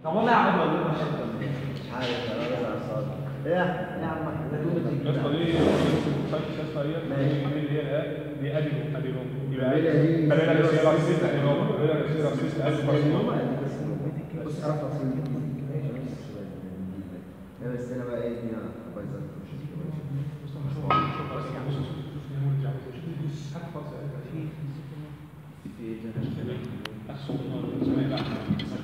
طب والله يا عم والله ما شاء الله مش عارف انا بس على الصوت ايه يا احمد ايه يا عم احمد ده جمله يا اسطى دي يا اسطى هي دي اللي هي الايه دي ادينو ادينو يبقى العملية دي- خلينا نسير راسيس ادينو خلينا نسير راسيس ادينو بص عرفت اصل لا بس انا بقى ايه الدنيا بايظه في ايه تاني؟ أحسن